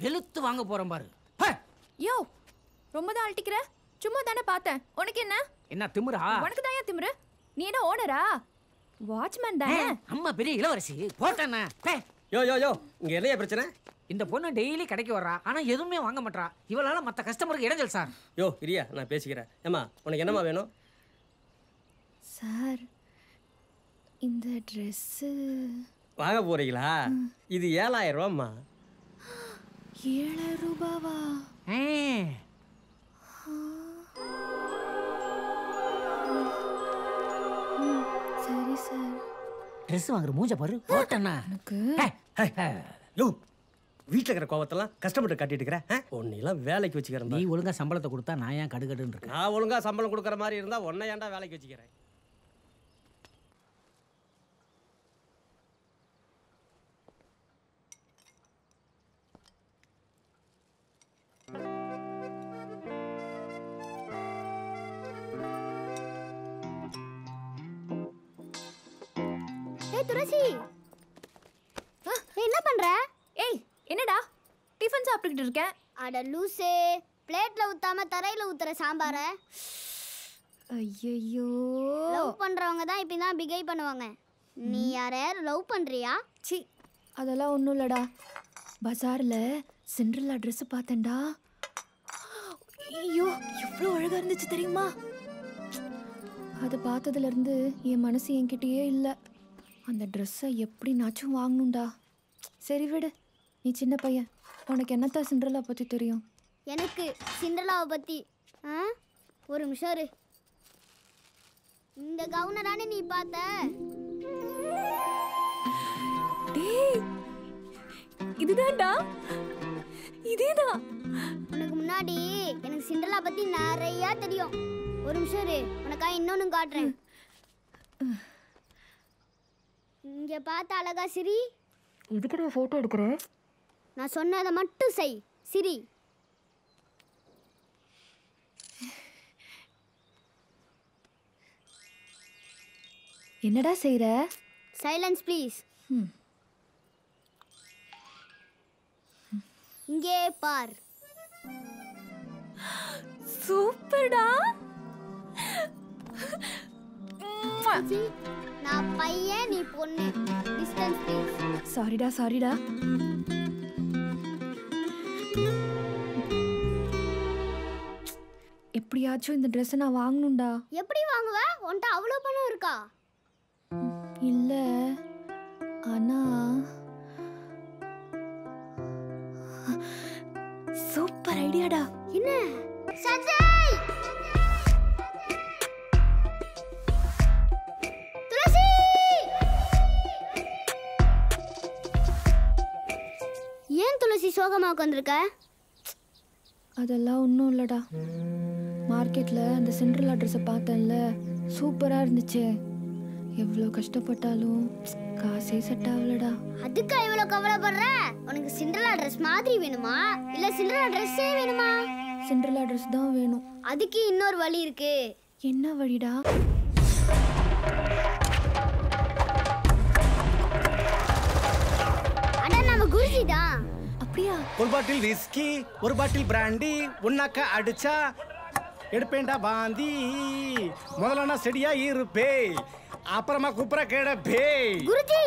வெளுத்து வாங்க போறேன் பாரு யோ ரொம்ப தான் அழட்டிக்கிற சும்மா தானே பார்த்தேன் உனக்கு என்ன என்ன திமிரா உனக்கு தான் ஏன் திமிரு நீ என்ன ஓனரா வாட்ச்மேன் தானே அம்மா பெரிய இளவரசி போட்டேண்ணே பே. யோ யோ யோ இங்க என்னையா பிரச்சனை இந்த பொண்ணு டெய்லி கடைக்கு வர்றா ஆனா எதுவுமே வாங்க மாட்றா இவளால மத்த கஸ்டமருக்கு இடைஞ்சல் சார் யோ இரியா நான் பேசிக்கிறேன் ஏம்மா உனக்கு என்னம்மா வேணும் சார் இந்த ட்ரெஸ்ஸு வாங்க போறீங்களா இது ஏழாயிரம் ரூபாம்மா ஏழாயிரம் ரூபாவா ம், சரி சார் ட்ரெஸ் வாங்குற மூஞ்ச பாரு போட்டேண்ணா எனக்கு யோ வீட்டில் இருக்கிற கோவத்தெல்லாம் கஷ்டப்பட்டு காட்டிட்டு இருக்கிறேன் உன்னையெல்லாம் வேலைக்கு வச்சுக்கிறேன் நீ ஒழுங்கா சம்பளத்தை கொடுத்தா நான் ஏன் கடுகடுன்னு இருக்கேன் நான் ஒழுங்கா சம்பளம் கொடுக்குற மாதிரி இருந்தா உன்னை ஏன்டா வேலைக்கு வச்சுக்கிறேன் ஏய் துளசி ஆ, ஏய், என்ன பண்ற ஏய் என்னடா டிஃபன் சாப்பிட்டுக்கிட்டு இருக்கேன் அட லூசே பிளேட்ல ஊத்தாம தரையில ஊத்துற சாம்பார ஐயோ லவ் பண்றவங்க தான் இப்படி தான் பிகேவ் பண்ணுவாங்க நீ யாரையாவது லவ் பண்றியா சி அதெல்லாம் ஒன்றும் இல்லடா பஜாரில் சிண்ட்ரல்லா ட்ரெஸ் பார்த்தேன்டா ஐயோ எவ்வளோ அழகாக இருந்துச்சு தெரியுமா அதை பார்த்ததுலேருந்து என் மனசு என்கிட்டயே இல்லை அந்த ட்ரெஸ்ஸை எப்படினாச்சும் வாங்கணும்டா சரி விடு நீ சின்ன பையன் உனக்கு என்னத்தா சிண்ட்ரல்லா பற்றி தெரியும் எனக்கு சிண்டலாவை பத்தி ஆ ஒரு நிமிஷம் இரு இந்த கவுனை தானே நீ பார்த்த டேய் இதுதான்டா இதேதான் உனக்கு முன்னாடி எனக்கு சிண்டலா பத்தி நிறைய தெரியும் ஒரு நிமிஷம் இரு உனக்கா இன்னொன்னு காட்டுறேன் இங்க பார்த்த அழகா சிரி இதுக்கு நான் ஃபோட்டோ எடுக்கிறேன் நான் சொன்னதை மட்டும் செய் சிரி என்னடா செய்கிற சைலன்ஸ் ப்ளீஸ் ம். இங்கே பார் சூப்பர்டா சி, நான் பையன் நீ பொண்ணு டிஸ்டன்ஸ் ப்ளீஸ் சாரிடா சாரிடா எப்படியாச்சும் இந்த ட்ரெஸ்ஸை நான் வாங்கணும்டா எப்படி வாங்குவ உன்கிட்ட அவ்வளோ பணம் இருக்கா இல்லை ஆனா சூப்பர் ஐடியாடா என்ன சஞ்சய் துளசி ஏன் துளசி சோகமா உட்காந்துருக்க அதெல்லாம் ஒன்றும் இல்லைடா மார்க்கெட்டில் அந்த சிண்ட்ரலா ட்ரெஸ்ஸை பார்த்தேன்ல சூப்பராக இருந்துச்சே எவ்வளோ கஷ்டப்பட்டாலும் காசே செட் ஆகலடா அதுக்கா இவ்வளவு கவலைப்படுற உனக்கு சிண்ட்ரலா ட்ரெஸ் மாதிரி வேணுமா இல்ல சிண்ட்ரலா ட்ரெஸ்ஸே வேணுமா சிண்ட்ரலா ட்ரெஸ் தான் வேணும் அதுக்கு இன்னொரு வழி இருக்கு என்ன வழிடா அட நம்ம குருஜி தான் அப்படியா ஒரு பாட்டில் விஸ்கி ஒரு பாட்டில் பிராண்டி உன்னாக்க அடிச்சா எடுப்பேன்டா பாந்தி முதல்ல நான் செடியா இருப்பே அப்புறமா குப்புற கிடப்பே குருஜி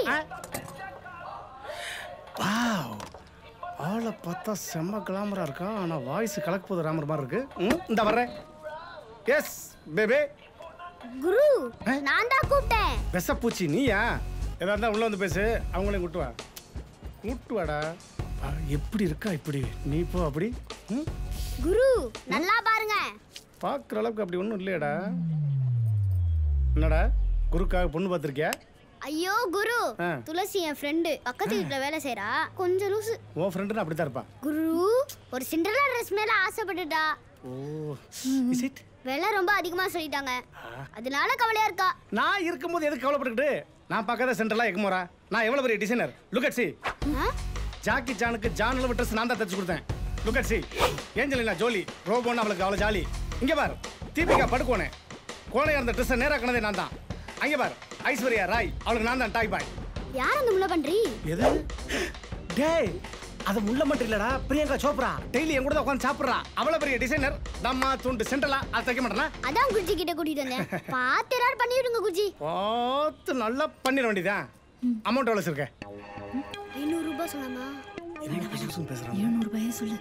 வாவ் ஆளை பார்த்தா செம்ம கிளாமரா இருக்கா ஆனா வாய்ஸ் கலக்கும்போது ராமர் மாதிரி இருக்கு ம், இந்த வர்றேன் எஸ் பேபே குரு நான் தான் கூப்பிட்டேன் விஷப்பூச்சி நீயா எதா இருந்தா உள்ள வந்து பேசு அவங்களையும் கூட்டு வா கூட்டு வாடா ஆ, எப்படி இருக்கா இப்படி நீ போ அப்படி ம் குரு நல்லா பாருங்க பார்க்குற அளவுக்கு அப்படி ஒன்றும் இல்லையடா என்னடா குருக்காக பொண்ணு பார்த்துருக்கியா ஐயோ குரு ஆ. துளசி என் ஃப்ரெண்டு பக்கத்து வீட்டுல வேலை செய்றா கொஞ்சம் லூசு உன் ஃப்ரெண்டுன்னு அப்படி தான் இருப்பா குரு ஒரு சிண்டர்லா ட்ரெஸ் மேல ஆசைப்பட்டுட்டா ஓ இஸ் இட் விலை ரொம்ப அதிகமா சொல்லிட்டாங்க அதனால கவலையா இருக்கா நான் இருக்கும்போது எதுக்கு கவலைப்பட்டுக்கிட்டு நான் பக்கத்துல சென்டர்லாம் எக்குமோரா நான் எவ்வளோ பெரிய designer look at see Jackie ஜானுக்கு ஜான் அளவு ட்ரெஸ் நான் தான் தச்சு கொடுத்தேன் look at see Angelina Jolie ரோபோன்னு அவளுக்கு அவ்வளோ ஜாலி இங்கே பார் தீபிகா படுக்கோனே கோணையா இருந்த ட்ரெஸ்ஸை நேராக கணதே நான் தான் அங்கே பார் ஐஸ்வர்யா ராய் அவளுக்கு நான் தான் டாய் பாய் யார் அந்த முள்ள பண்றி எது டேய் அது முள்ள மட்டும் இல்லடா பிரியங்கா சோப்ரா டெய்லி என் கூட தான் உட்காந்து சாப்பிட்றா அவ்வளவு பெரிய டிசைனர் தம்மா துண்டு சென்டலா அது தைக்க மாட்டேனா அதான் குருஜி கிட்ட கூட்டிட்டு வந்தேன் பார்த்து ஏதாவது பண்ணி விடுங்க குருஜி பார்த்து நல்லா பண்ணிட வேண்டியதான் அமௌண்ட் எவ்வளோ இருக்க ஐநூறு ரூபாய் சொன்னாமா பேசுறான் எழுநூறுபாயே சொல்லு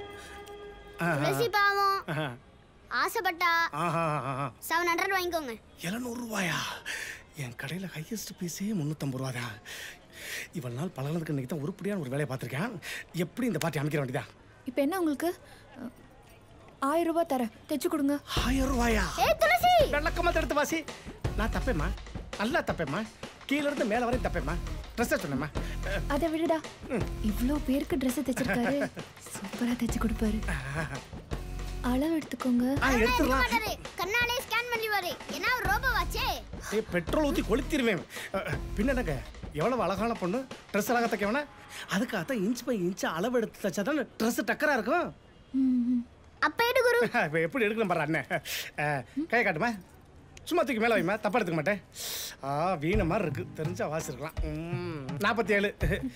துளசி பாவம் ஆசைப்பட்டா ஆஹா செவன் ஹண்ட்ரட் வாங்கிக்கோங்க எழுநூறு ரூபாயா என் கடையில் ஹையஸ்ட் பீஸே முந்நூற்றம்பது ரூபா தான் இவ்வளவு நாள் பழகிறதுக்கு இன்னைக்கு தான் உருப்படியான ஒரு வேலையை பார்த்துருக்கேன் எப்படி இந்த பார்ட்டி அமைக்கிற வேண்டியதா இப்போ என்ன உங்களுக்கு அஹ், ஆயிரம் ரூபாய் தரேன் தைச்சு கொடுங்க ஆயிரம் ரூபாயா ஏய் துளசி வெள்ளக்கமா எடுத்து வாசி நான் தப்பேம்மா நல்லா தப்பேம்மா கீழ இருந்து மேல வரையும் தப்பேம்மா ட்ரெஸ்ஸை சொன்னேம்மா அஹ், அதை விடுடா இவ்வளோ பேருக்கு ட்ரெஸ் தைச்சிருக்காரு சூப்பரா தைச்சு கொடுப்பாரு அளவு எடுத்துக்கோங்க ஆ எடுத்துடலாம் மாட்டாரு கண்ணாலே ஸ்கேன் பண்ணிடுவாரு ஏன்னா அவர் ரோபோ வாச்சே ஏய் பெட்ரோல் ஊற்றி கொளுத்திடுவேன் அஹ், பின்ன என்னங்க எவ்வளவு அழகான பொண்ணு ட்ரெஸ் அழகா தைக்கவனா அதுக்காகத்தான் இன்ச் பை இன்ச் அளவு எடுத்து தைச்சா தான் ட்ரெஸ் டக்கரா இருக்கும் ம், ம். அப்ப எடு குரு இப்போ எப்படி எடுக்கணும் பாரு அண்ணன் அஹ், கை காட்டுமா சும்மா தூக்கி மேலே வைமா தப்பா எடுத்துக்க மாட்டேன் ஆ வீண மாதிரி இருக்கு தெரிஞ்சா வாசிருக்கலாம் நாற்பத்தி ஏழு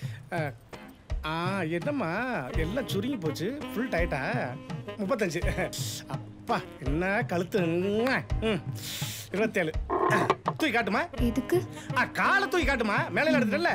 ஆ என்னம்மா எல்லாம் சுருங்கி போச்சு ஃபுல் டயட்டா முப்பத்தஞ்சு அப்பா என்ன கழுத்து ம், இருபத்தேழு தூக்கி காட்டுமா எதுக்கு ஆ காலை தூக்கி காட்டுமா மேலே எடுத்துட்டல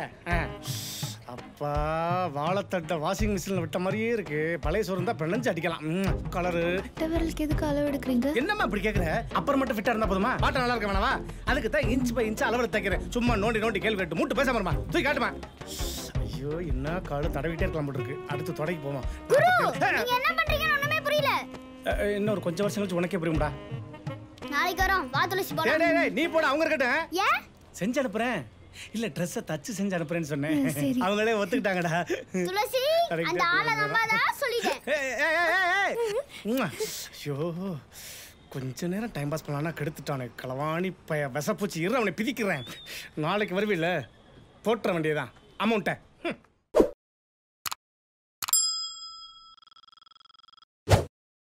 அப்பா வாழைத்தட்டை வாஷிங் மிஷினில் விட்ட மாதிரியே இருக்கு பழைய சோறு இருந்தால் பிணைஞ்சு அடிக்கலாம் கலரு கட்ட விரலுக்கு எதுக்கு அளவு எடுக்கிறீங்க என்னம்மா இப்படி கேக்குற அப்புறம் மட்டும் ஃபிட்டா இருந்தா போதுமா பாட்டம் நல்லா இருக்க வேணாவா அதுக்கு தான் இன்ச் பை இன்ச் அளவுல தைக்கிறேன் சும்மா நோண்டி நோண்டி கேள்வி கேட்டு மூட்டு பேச மாட்டமா தூக்கி காட்டுமா ஐயோ என்ன காலு தடவிட்டே இருக்கலாம் போல இருக்கு அடுத்து தொடங்கி போவோம் நீங்க என்ன பண்றீங்கன்னு ஒண்ணுமே புரியல அஹ், இன்னும் ஒரு கொஞ்சம் வருஷம் கழிச்சு உனக்கே புரியும்டா நாளைக்கு வரோம் வா துளசி டேய், போலாம் டேய், டேய், நீ போட அவங்க இருக்கட்டும் ஏன் செஞ்சு அனுப்புறேன் இல்ல ட்ரெஸ்ஸை தச்சு செஞ்சு அனுப்புறேன்னு சொன்னேன் ம், சரி. அவங்களே ஒத்துக்கிட்டாங்கடா துளசி கரெக்டா அந்த ஆளை புரியுது. நம்பாதா சொல்லிட்டேன் ஏய், ஏய், ஏய், ஏய், ஏய். உம்மா. ஐயோ கொஞ்ச நேரம் டைம் பாஸ் பண்ணலான்னா கெடுத்துட்டானே களவாணி பய விசப்பூச்சி இரு அவனை பிதிக்கிறேன் நாளைக்கு வருவில்ல போட்டுற வேண்டியதான் அமௌண்ட்டை